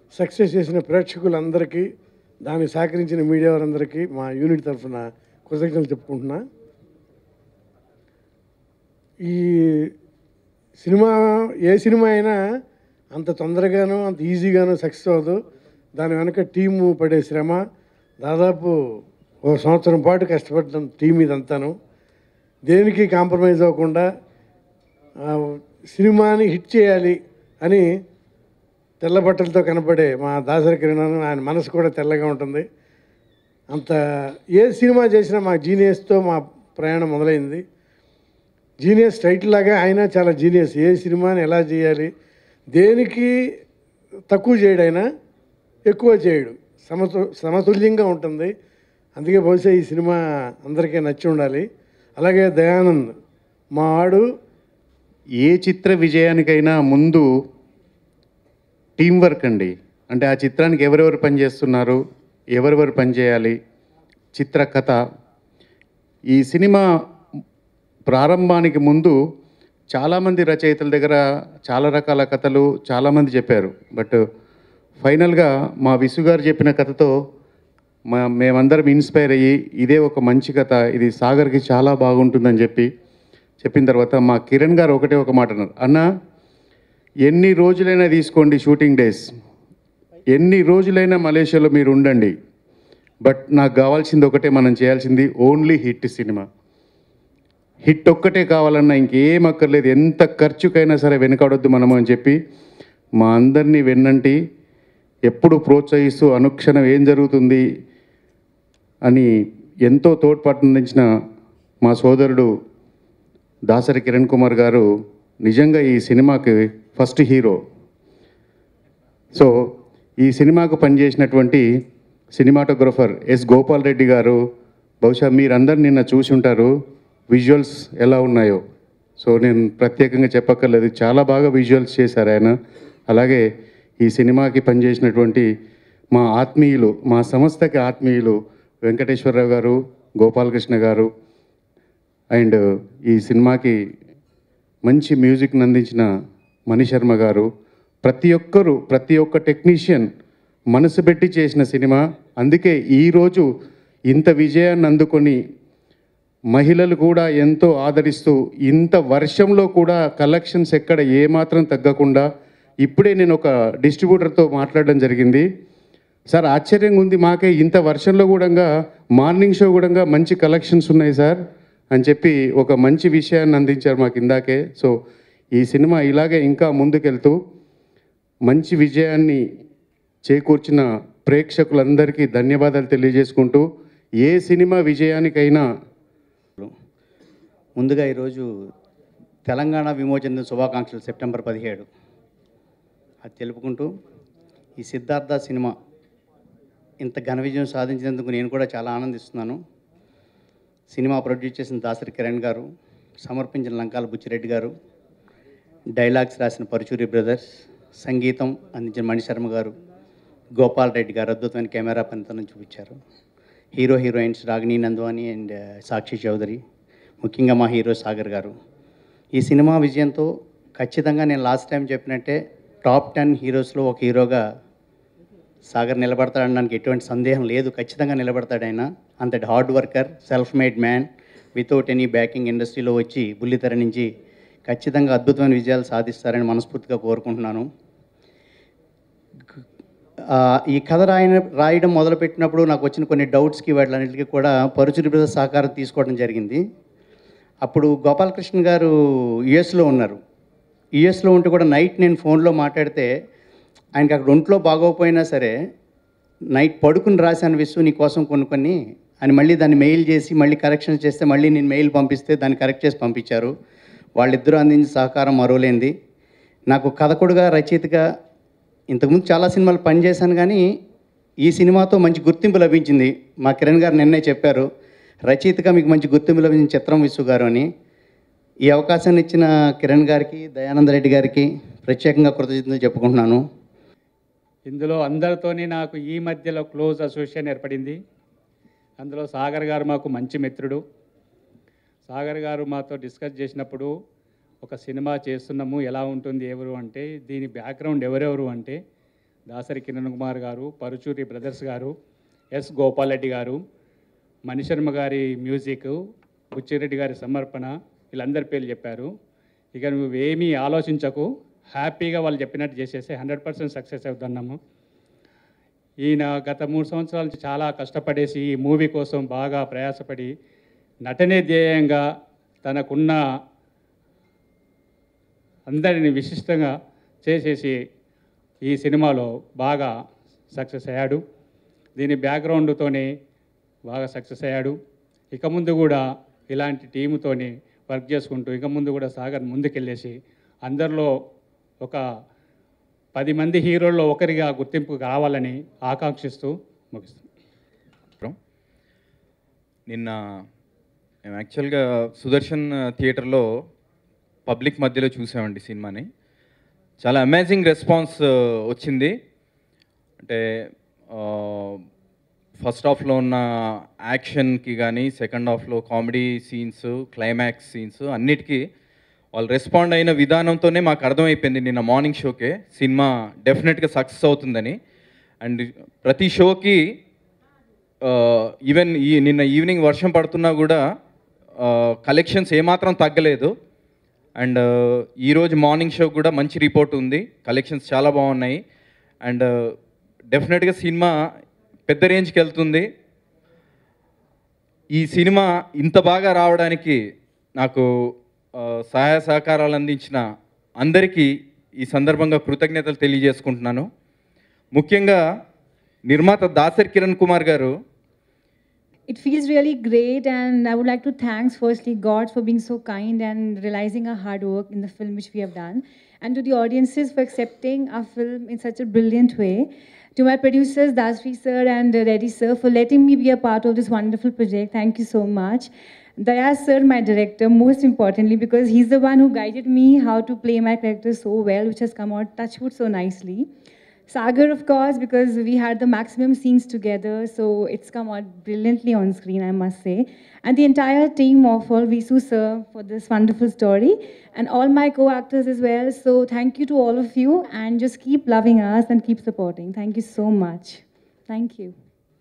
Success చేసిన ప్రేక్షకులందరికీ దానికి సహకరించిన మీడియా వారందరికీ మా యూనిట్ తరఫున కృతజ్ఞతలు చెప్పుకుంటున్నా ఈ సినిమా ఏ సినిమా అయినా అంత తొందరగానో అంత ఈజీగానో సక్సెస్ అవ్వదు దాని వెనక టీము పడే శ్రమ దాదాపు ఓ సంవత్సరం పాటు కష్టపడ్డ టీం ఇదంతాను దేనికి కాంప్రమైజ్ అవ్వకుండా ఆ, సినిమాని హిట్ చేయాలి అని తెల్ల బట్టలతో కనపడే మా దాసరి కిరణ్ ఆయన మనసు కూడా తెల్లగా ఉంటుంది అంత ఏ సినిమా చేసినా మా జీనియస్తో మా ప్రయాణం మొదలైంది జీనియస్ టైటిల్ లాగా ఆయన చాలా జీనియస్ ఏ సినిమాని ఎలా చేయాలి దేనికి తక్కువ చేయడు ఆయన ఎక్కువ చేయడు సమతు సమతుల్యంగా ఉంటుంది అందుకే బహుశా ఈ సినిమా అందరికీ నచ్చి ఉండాలి అలాగే దయానంద్ మా వాడు ఏ చిత్ర విజయానికైనా ముందు టీం వర్క్ అండి అంటే ఆ చిత్రానికి ఎవరెవరు పనిచేస్తున్నారు ఎవరెవరు పనిచేయాలి చిత్ర కథ ఈ సినిమా ప్రారంభానికి ముందు చాలామంది రచయితల దగ్గర చాలా రకాల కథలు చాలామంది చెప్పారు బట్ ఫైనల్గా మా విసు గారు చెప్పిన కథతో మా మేమందరం ఇన్స్పైర్ అయ్యి ఇదే ఒక మంచి కథ ఇది సాగర్కి చాలా బాగుంటుందని చెప్పి చెప్పిన తర్వాత మా కిరణ్ గారు ఒకటే ఒక మాట అన్నారు అన్న ఎన్ని రోజులైనా తీసుకోండి షూటింగ్ డేస్ ఎన్ని రోజులైనా మలేషియాలో మీరు ఉండండి బట్ నాకు కావాల్సింది ఒకటే మనం చేయాల్సింది ఓన్లీ హిట్ సినిమా హిట్ ఒక్కటే కావాలన్నా ఇంకేం అక్కర్లేదు ఎంత ఖర్చుకైనా సరే వెనకాడొద్దు మనము అని చెప్పి మా అందరినీ వెన్నంటి ఎప్పుడు ప్రోత్సహిస్తూ అనుక్షణం ఏం జరుగుతుంది అని ఎంతో తోడ్పాటు అందించిన మా సోదరుడు దాసరి కిరణ్ కుమార్ గారు నిజంగా ఈ సినిమాకి ఫస్ట్ హీరో సో ఈ సినిమాకు పనిచేసినటువంటి సినిమాటోగ్రఫర్ ఎస్ గోపాల్ రెడ్డి గారు బహుశా మీరందరు నిన్న చూసి ఉంటారు విజువల్స్ ఎలా ఉన్నాయో సో నేను ప్రత్యేకంగా చెప్పక్కర్లేదు చాలా బాగా విజువల్స్ చేశారు ఆయన అలాగే ఈ సినిమాకి పనిచేసినటువంటి మా ఆత్మీయులు మా సంస్థకి ఆత్మీయులు వెంకటేశ్వరరావు గారు గోపాలకృష్ణ గారు అండ్ ఈ సినిమాకి మంచి మ్యూజిక్ని అందించిన మణిశర్మ గారు ప్రతి ఒక్కరు ప్రతి ఒక్క టెక్నీషియన్ మనసు పెట్టి చేసిన సినిమా అందుకే ఈరోజు ఇంత విజయాన్ని అందుకొని మహిళలు కూడా ఎంతో ఆదరిస్తూ ఇంత వర్షంలో కూడా కలెక్షన్స్ ఎక్కడ ఏమాత్రం తగ్గకుండా ఇప్పుడే నేను ఒక డిస్ట్రిబ్యూటర్తో మాట్లాడడం జరిగింది సార్ ఆశ్చర్యంగా ఉంది మాకే ఇంత వర్షంలో కూడా మార్నింగ్ షో కూడా మంచి కలెక్షన్స్ ఉన్నాయి సార్ అని చెప్పి ఒక మంచి విషయాన్ని అందించారు మాకు ఇందాకే సో ఈ సినిమా ఇలాగే ఇంకా ముందుకెళ్తూ మంచి విజయాన్ని చేకూర్చిన ప్రేక్షకులందరికీ ధన్యవాదాలు తెలియజేసుకుంటూ ఏ సినిమా విజయానికైనా ముందుగా ఈరోజు తెలంగాణ విమోచన దిన శుభాకాంక్షలు సెప్టెంబర్ పదిహేడు అది తెలుపుకుంటూ ఈ సిద్ధార్థ సినిమా ఇంత ఘన విజయం సాధించినందుకు నేను కూడా చాలా ఆనందిస్తున్నాను సినిమా ప్రొడ్యూస్ చేసిన దాసరి కిరణ్ గారు సమర్పించిన లంకాల బుచ్చిరెడ్డి గారు డైలాగ్స్ రాసిన పరుచూరి బ్రదర్స్ సంగీతం అందించిన మణిశర్మ గారు గోపాల్ రెడ్డి గారు అద్భుతమైన కెమెరా పనితనం చూపించారు hero heroines Ragini Nandavani and Sakshi Chaudhary ముఖ్యంగా మా హీరో సాగర్ గారు ఈ సినిమా విజయంతో ఖచ్చితంగా నేను లాస్ట్ టైం చెప్పినట్టే టాప్ టెన్ హీరోస్లో ఒక హీరోగా సాగర్ నిలబడతాడనడానికి ఎటువంటి సందేహం లేదు ఖచ్చితంగా నిలబడతాడు ఆయన అంతటి hard worker self made man without any backing ఇండస్ట్రీలో వచ్చి బుల్లితెర నుంచి ఖచ్చితంగా అద్భుతమైన విజయాలు సాధిస్తారని మనస్ఫూర్తిగా కోరుకుంటున్నాను ఆ, ఈ కథ రాయన రాయడం మొదలుపెట్టినప్పుడు నాకు వచ్చిన కొన్ని డౌట్స్కి వాటిలన్నిటికీ కూడా పరుచురి బ్రదర్స్ సహకారం తీసుకోవడం జరిగింది అప్పుడు గోపాలకృష్ణ గారు యుఎస్లో ఉన్నారు యుఎస్లో ఉంటే కూడా నైట్ నేను ఫోన్లో మాట్లాడితే ఆయనకి అక్కడ ఒంట్లో బాగోకపోయినా సరే నైట్ పడుకుని రాశాను విసు నీ కోసం కొన్ని కొన్ని అని మళ్ళీ దాన్ని మెయిల్ చేసి మళ్ళీ కరెక్షన్స్ చేస్తే మళ్ళీ నేను మెయిల్ పంపిస్తే దాన్ని కరెక్ట్ చేసి పంపించారు వాళ్ళిద్దరూ అందించిన సహకారం మరోలేంది నాకు కథకుడుగా రచయితగా ఇంతకుముందు చాలా సినిమాలు పనిచేశాను కానీ ఈ సినిమాతో మంచి గుర్తింపు లభించింది మా కిరణ్ గారు నిన్నే చెప్పారు రచయితగా మీకు మంచి గుర్తింపు లభించిన చిత్రం విసు గారు అని ఈ అవకాశాన్ని ఇచ్చిన కిరణ్ గారికి దయానంద రెడ్డి గారికి ప్రత్యేకంగా కృతజ్ఞతలు చెప్పుకుంటున్నాను ఇందులో అందరితోని నాకు ఈ మధ్యలో క్లోజ్ అసోసియేషన్ ఏర్పడింది అందులో సాగర్ గారు మాకు మంచి మిత్రుడు సాగర్ గారు మాతో డిస్కస్ చేసినప్పుడు ఒక సినిమా చేస్తున్నాము ఎలా ఉంటుంది ఎవరు అంటే దీని బ్యాక్గ్రౌండ్ ఎవరెవరు అంటే దాసరి కిరణ్ కుమార్ గారు పరుచూరి బ్రదర్స్ గారు ఎస్ గోపాల్ రెడ్డి గారు మణిశర్మ గారి మ్యూజిక్ బుచ్చిరెడ్డి గారి సమర్పణ వీళ్ళందరి పేర్లు చెప్పారు ఇక నువ్వేమీ ఆలోచించకు హ్యాపీగా వాళ్ళు చెప్పినట్టు చేసేస్తే హండ్రెడ్ పర్సెంట్ సక్సెస్ అవుతున్నాము ఈయన గత మూడు సంవత్సరాల నుంచి చాలా కష్టపడేసి ఈ మూవీ కోసం బాగా ప్రయాసపడి నటనే ధ్యేయంగా తనకున్న అందరిని విశిష్టంగా చేసేసి ఈ సినిమాలో బాగా సక్సెస్ అయ్యాడు దీని బ్యాక్గ్రౌండ్తోనే బాగా సక్సెస్ అయ్యాడు ఇక ముందు కూడా ఇలాంటి టీముతోని వర్క్ చేసుకుంటూ ఇక ముందు కూడా సాగర్ ముందుకెళ్ళేసి అందరిలో ఒక పది మంది హీరోల్లో ఒకరిగా గుర్తింపు కావాలని ఆకాంక్షిస్తూ ముగిస్తాను చిత్రం నిన్న మేము యాక్చువల్గా సుదర్శన్ థియేటర్లో పబ్లిక్ మధ్యలో చూసామండి సినిమాని చాలా అమేజింగ్ రెస్పాన్స్ వచ్చింది అంటే ఫస్ట్ హాఫ్లో ఉన్న యాక్షన్కి కానీ సెకండ్ హాఫ్లో కామెడీ సీన్స్ క్లైమాక్స్ సీన్స్ అన్నిటికీ వాళ్ళు రెస్పాండ్ అయిన విధానంతోనే మాకు అర్థమైపోయింది నిన్న మార్నింగ్ షోకే సినిమా డెఫినెట్గా సక్సెస్ అవుతుందని అండ్ ప్రతి షోకి ఈవెన్ ఈ నిన్న ఈవినింగ్ వర్షం పడుతున్నా కూడా కలెక్షన్స్ ఏమాత్రం తగ్గలేదు అండ్ ఈరోజు మార్నింగ్ షో కూడా మంచి రిపోర్ట్ ఉంది కలెక్షన్స్ చాలా బాగున్నాయి అండ్ డెఫినెట్గా సినిమా పెద్ద రేంజ్కి వెళ్తుంది ఈ సినిమా ఇంత బాగా రావడానికి నాకు ఆ, సహాయ సహకారాలు అందించిన అందరికీ ఈ సందర్భంగా కృతజ్ఞతలు తెలియజేసుకుంటున్నాను ముఖ్యంగా నిర్మాత దాసరి కిరణ్ కుమార్ గారు It feels really great, and I would like to thanks firstly God for being so kind and realizing our hard work in the film which we have done, and to the audiences for accepting our film in such a brilliant way. To my producers, Dasri sir and uh, Reddy sir, for letting me be a part of this wonderful project. Thank you so much. Dayas sir, my director, most importantly, because he's the one who guided me how to play my character so well, which has come out touchwood so nicely. Sagar, of course, because we had the maximum scenes together, so it's come out brilliantly on screen, I must say. And the entire team of all Visu sir for this wonderful story, and all my co-actors as well. So thank you to all of you, and just keep loving us and keep supporting. Thank you so much. Thank you.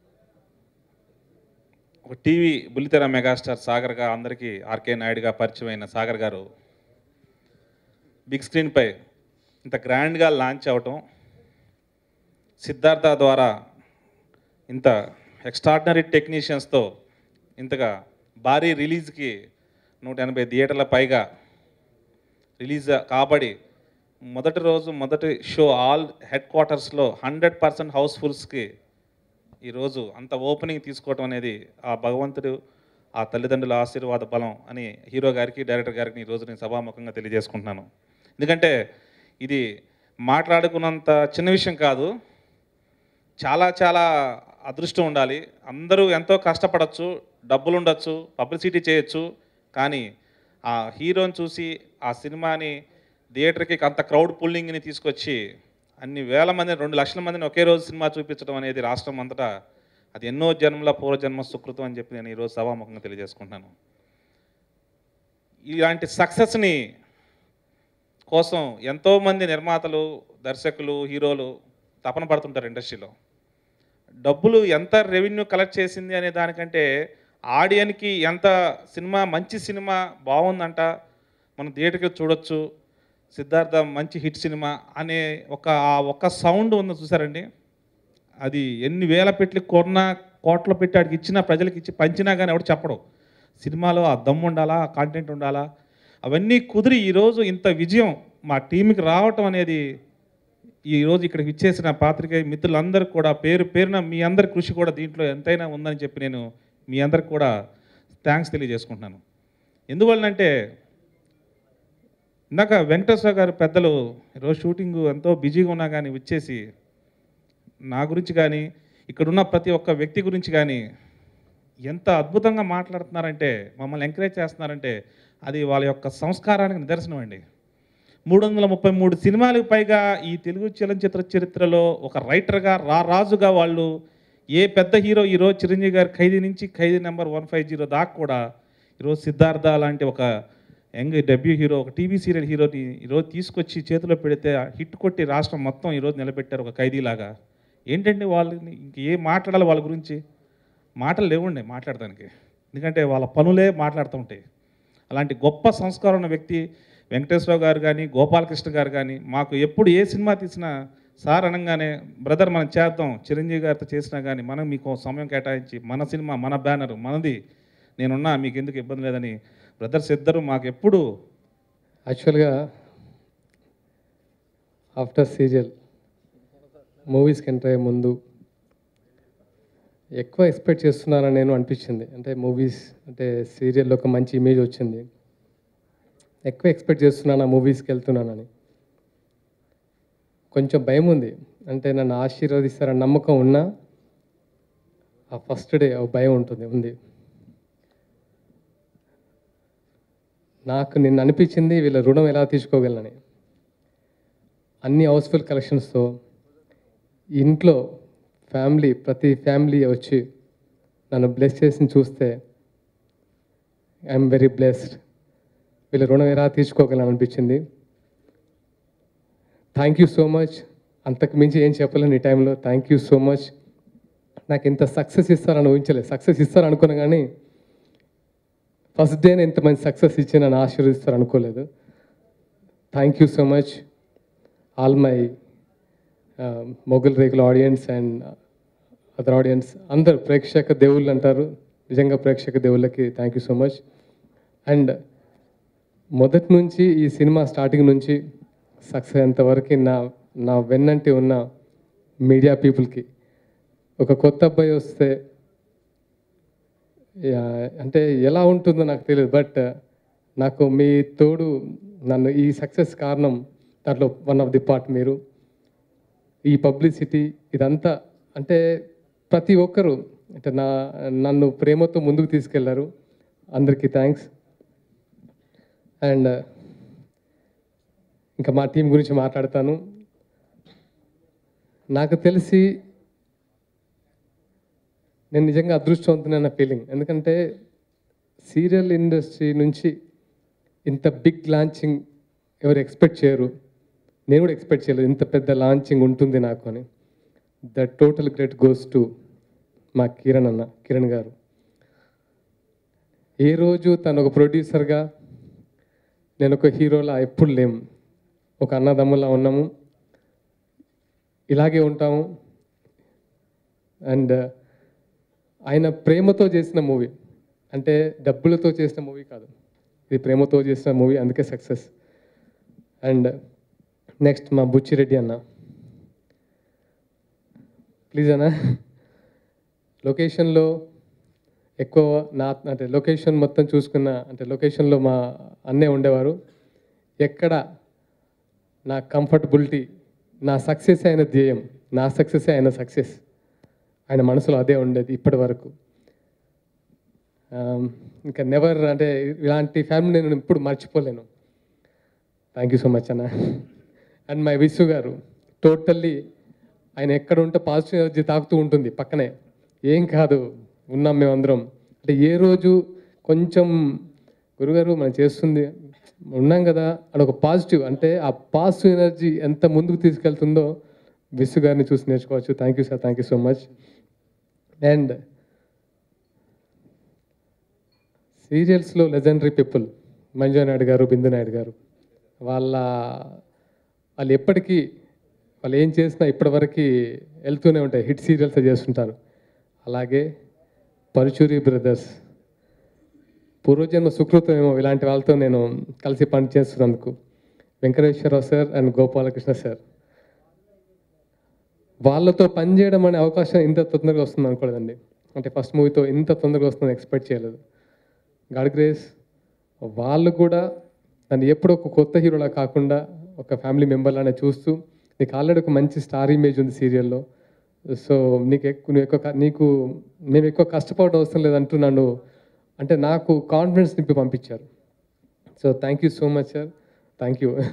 ఒక TV బుల్లితెర మెగాస్టార్ సాగర్గా అందరికీ RK నాయుడుగా పరిచయం అయిన సాగర్ గారు big స్క్రీన్పై ఇంత గ్రాండ్గా లాంచ్ అవటం సిద్ధార్థ ద్వారా ఇంత ఎక్స్ట్రాడినరీ టెక్నీషియన్స్తో ఇంతగా భారీ రిలీజ్కి నూట ఎనభై థియేటర్ల పైగా రిలీజ్ కాబడి మొదటి రోజు మొదటి షో ఆల్ హెడ్ క్వార్టర్స్లో హండ్రెడ్ పర్సెంట్ హౌస్ఫుల్స్కి ఈరోజు అంత ఓపెనింగ్ తీసుకోవటం అనేది ఆ భగవంతుడు ఆ తల్లిదండ్రుల ఆశీర్వాద బలం అని హీరో గారికి డైరెక్టర్ గారికి ఈరోజు నేను సభాముఖంగా తెలియజేసుకుంటున్నాను ఎందుకంటే ఇది మాట్లాడుకున్నంత చిన్న విషయం కాదు చాలా చాలా అదృష్టం ఉండాలి అందరూ ఎంతో కష్టపడచ్చు డబ్బులు ఉండొచ్చు పబ్లిసిటీ చేయొచ్చు కానీ ఆ హీరోని చూసి ఆ సినిమాని థియేటర్కి అంత క్రౌడ్ పుల్లింగ్ని తీసుకొచ్చి అన్ని వేల మందిని రెండు లక్షల మందిని ఒకే రోజు సినిమా చూపించడం అనేది రాష్ట్రం అంతటా అది ఎన్నో జన్మల పూర్వజన్మ సుకృతం అని చెప్పి నేను ఈరోజు సభాముఖంగా తెలియజేసుకుంటున్నాను ఇలాంటి సక్సెస్ని కోసం ఎంతోమంది నిర్మాతలు దర్శకులు హీరోలు తపన పడుతుంటారు ఇండస్ట్రీలో డబ్బులు ఎంత రెవెన్యూ కలెక్ట్ చేసింది అనే దానికంటే ఆడియన్కి ఎంత సినిమా మంచి సినిమా బాగుందంట మనం థియేటర్కి చూడొచ్చు సిద్ధార్థ మంచి హిట్ సినిమా అనే ఒక ఆ ఒక్క సౌండ్ ఉంది చూసారండి అది ఎన్ని వేల పెట్టి కొన్నా కోట్ల పెట్టి ఆడికి ఇచ్చినా ప్రజలకు ఇచ్చి పంచినా కానీ ఎవడు చెప్పడు సినిమాలో ఆ దమ్ము ఉండాలా ఆ కాంటెంట్ ఉండాలా అవన్నీ కుదిరి ఈరోజు ఇంత విజయం మా టీంకి రావటం అనేది ఈరోజు ఇక్కడికి ఇచ్చేసిన పాత్రికేయ మిత్రులందరూ కూడా పేరు పేరున మీ అందరి కృషి కూడా దీంట్లో ఎంతైనా ఉందని చెప్పి నేను మీ అందరికి కూడా థ్యాంక్స్ తెలియజేసుకుంటున్నాను ఎందువల్లనంటే ఇందాక వెంకటేశ్వర గారు పెద్దలు ఈరోజు షూటింగ్ ఎంతో బిజీగా ఉన్నా కానీ వచ్చేసి నా గురించి కానీ ఇక్కడున్న ప్రతి ఒక్క వ్యక్తి గురించి కానీ ఎంత అద్భుతంగా మాట్లాడుతున్నారంటే మమ్మల్ని ఎంకరేజ్ చేస్తున్నారంటే అది వాళ్ళ యొక్క సంస్కారానికి నిదర్శనం అండి మూడు వందల ముప్పై మూడు సినిమాలకు పైగా ఈ తెలుగు చలనచిత్ర చరిత్రలో ఒక రైటర్గా రా రాజుగా వాళ్ళు ఏ పెద్ద హీరో ఈరోజు చిరంజీవి గారి ఖైదీ నుంచి Khaidi number one five zero దాకా కూడా ఈరోజు సిద్ధార్థ లాంటి ఒక యంగ్ డెబ్యూ హీరో ఒక టీవీ సీరియల్ హీరోని ఈరోజు తీసుకొచ్చి చేతిలో పెడితే ఆ హిట్ కొట్టి రాష్ట్రం మొత్తం ఈరోజు నిలబెట్టారు ఒక ఖైదీలాగా ఏంటంటే వాళ్ళని ఇంక ఏం మాట్లాడాలి వాళ్ళ గురించి మాటలు లేవుండే మాట్లాడడానికి ఎందుకంటే వాళ్ళ పనులే మాట్లాడుతూ ఉంటాయి అలాంటి గొప్ప సంస్కారం ఉన్న వ్యక్తి వెంకటేశ్వరరావు గారు కానీ గోపాలకృష్ణ గారు కానీ మాకు ఎప్పుడు ఏ సినిమా తీసినా సార్ అనగానే బ్రదర్ మనం చేద్దాం చిరంజీవి గారితో చేసినా కానీ మనం మీకు సమయం కేటాయించి మన సినిమా మన బ్యానర్ మనది నేనున్నా మీకు ఎందుకు ఇబ్బంది లేదని బ్రదర్స్ ఇద్దరు మాకు ఎప్పుడు యాక్చువల్గా ఆఫ్టర్ సీరియల్ మూవీస్కి ఎంటర్ అయ్యే ముందు ఎక్కువ ఎక్స్పెక్ట్ చేస్తున్నానని నేను అనిపించింది అంటే మూవీస్ అంటే సీరియల్లో ఒక మంచి ఇమేజ్ వచ్చింది ఎక్కువ ఎక్స్పెక్ట్ చేస్తున్నాను ఆ మూవీస్కి వెళ్తున్నానని కొంచెం భయం ఉంది అంటే నన్ను ఆశీర్వదిస్తారని నమ్మకం ఉన్నా ఆ ఫస్ట్ డే ఒక భయం ఉంటుంది ఉంది నాకు నిన్న అనిపించింది వీళ్ళ రుణం ఎలా తీసుకోగలనని అన్ని హౌస్ఫుల్ కలెక్షన్స్తో ఇంట్లో ఫ్యామిలీ ప్రతి ఫ్యామిలీ వచ్చి నన్ను బ్లెస్ చేసి చూస్తే ఐఎమ్ వెరీ బ్లెస్డ్ వీళ్ళ రుణం ఎలా తీర్చుకోగలను అనిపించింది థ్యాంక్ యూ సో మచ్ అంతకు మించి ఏం చెప్పలేను ఈ టైంలో థ్యాంక్ యూ సో మచ్ నాకు ఇంత సక్సెస్ ఇస్తారని ఊహించలేదు సక్సెస్ ఇస్తారనుకున్నా కానీ ఫస్ట్ డేనే ఇంత మంచి సక్సెస్ ఇచ్చి నన్ను ఆశీర్వదిస్తారు అనుకోలేదు thank you so much all my మొఘల్ రేకుల ఆడియన్స్ అండ్ అదర్ ఆడియన్స్ అందరు ప్రేక్షక దేవుళ్ళు అంటారు నిజంగా ప్రేక్షక దేవుళ్ళకి thank you so much and మొదటి నుంచి ఈ సినిమా స్టార్టింగ్ నుంచి సక్సెస్ అయ్యేంతవరకు నా నా వెన్నంటి ఉన్న మీడియా పీపుల్కి ఒక కొత్త అబ్బాయి వస్తే యా, అంటే ఎలా ఉంటుందో నాకు తెలియదు బట్ నాకు మీ తోడు నన్ను ఈ సక్సెస్ కారణం దాంట్లో వన్ ఆఫ్ ది పార్ట్ మీరు ఈ పబ్లిసిటీ ఇదంతా అంటే ప్రతి ఒక్కరు అంటే నా నన్ను ప్రేమతో ముందుకు తీసుకెళ్లారు అందరికీ థ్యాంక్స్ అండ్ ఇంకా మా టీం గురించి మాట్లాడతాను నాకు తెలిసి నేను నిజంగా అదృష్టవంతునన్న ఫీలింగ్ ఎందుకంటే సీరియల్ ఇండస్ట్రీ నుంచి ఇంత బిగ్ లాంచింగ్ ఎవరు ఎక్స్పెక్ట్ చేయరు నేను కూడా ఎక్స్పెక్ట్ చేయలేదు ఇంత పెద్ద లాంచింగ్ ఉంటుంది నాకు అని the total great goes to మా కిరణ్ అన్న కిరణ్ గారు ఏ రోజు తను ఒక ప్రొడ్యూసర్గా నేను ఒక హీరోలా ఎప్పుడు లేము ఒక అన్నదమ్ములా ఉన్నాము ఇలాగే ఉంటాము అండ్ ఆయన ప్రేమతో చేసిన మూవీ అంటే డబ్బులతో చేసిన మూవీ కాదు ఇది ప్రేమతో చేసిన మూవీ అందుకే సక్సెస్ అండ్ నెక్స్ట్ మా బుచ్చిరెడ్డి అన్న ప్లీజ్ అన్న లొకేషన్లో ఎక్కువ నా అంటే లొకేషన్ మొత్తం చూసుకున్న అంటే లొకేషన్లో మా అన్నే ఉండేవారు ఎక్కడ నా కంఫర్టబిలిటీ నా సక్సెస్ అయిన ధ్యేయం నా సక్సెస్ అయిన సక్సెస్ ఆయన మనసులో అదే ఉండేది ఇప్పటి వరకు ఆమ్, ఇంకా నెవర్ అంటే ఇలాంటి ఫ్యామిలీ నేను ఇప్పుడు మర్చిపోలేను థ్యాంక్ యూ సో మచ్ అన్న అండ్ మై విసు గారు టోటల్లీ ఆయన ఎక్కడ ఉంటే పాజిటివ్ ఎనర్జీ తాకుతూ ఉంటుంది పక్కనే ఏం కాదు ఉన్నాం మేమందరం అంటే ఏ రోజు కొంచెం గురుగారు మనం చేస్తుంది ఉన్నాం కదా అని ఒక పాజిటివ్ అంటే ఆ పాజిటివ్ ఎనర్జీ ఎంత ముందుకు తీసుకెళ్తుందో విసు గారిని చూసి నేర్చుకోవచ్చు thank you sir thank you so much and సీరియల్స్లో లెజెండరీ పీపుల్ మంజు నాయుడు గారు బిందు నాయుడు గారు వాళ్ళ వాళ్ళు ఎప్పటికీ వాళ్ళు ఏం చేసినా ఇప్పటివరకు వెళ్తూనే ఉంటాయి హిట్ సీరియల్స్ చేస్తుంటారు అలాగే పరుచూరి బ్రదర్స్ పూర్వజన్మ సుకృతం ఏమో ఇలాంటి వాళ్ళతో నేను కలిసి పని చేస్తున్నందుకు Venkateswararao sir and Gopalakrishna sir వాళ్ళతో పనిచేయడం అనే అవకాశం ఇంత తొందరగా వస్తుంది అనుకోలేదండి అంటే ఫస్ట్ మూవీతో ఇంత తొందరగా వస్తుందని ఎక్స్పెక్ట్ చేయలేదు గాడ్ గ్రేస్ వాళ్ళు కూడా నన్ను ఎప్పుడు ఒక కొత్త హీరోలా కాకుండా ఒక ఫ్యామిలీ మెంబర్లానే చూస్తూ నీకు ఆల్రెడీ ఒక మంచి స్టార్ ఇమేజ్ ఉంది సీరియల్లో సో నీకు ఎక్కువ నువ్వు ఎక్కువ క- నీకు మేము ఎక్కువ కష్టపడడం అవసరం లేదంటూ నన్ను అంటే నాకు కాన్ఫిడెన్స్ నింపి పంపించారు so thank you so much sir thank you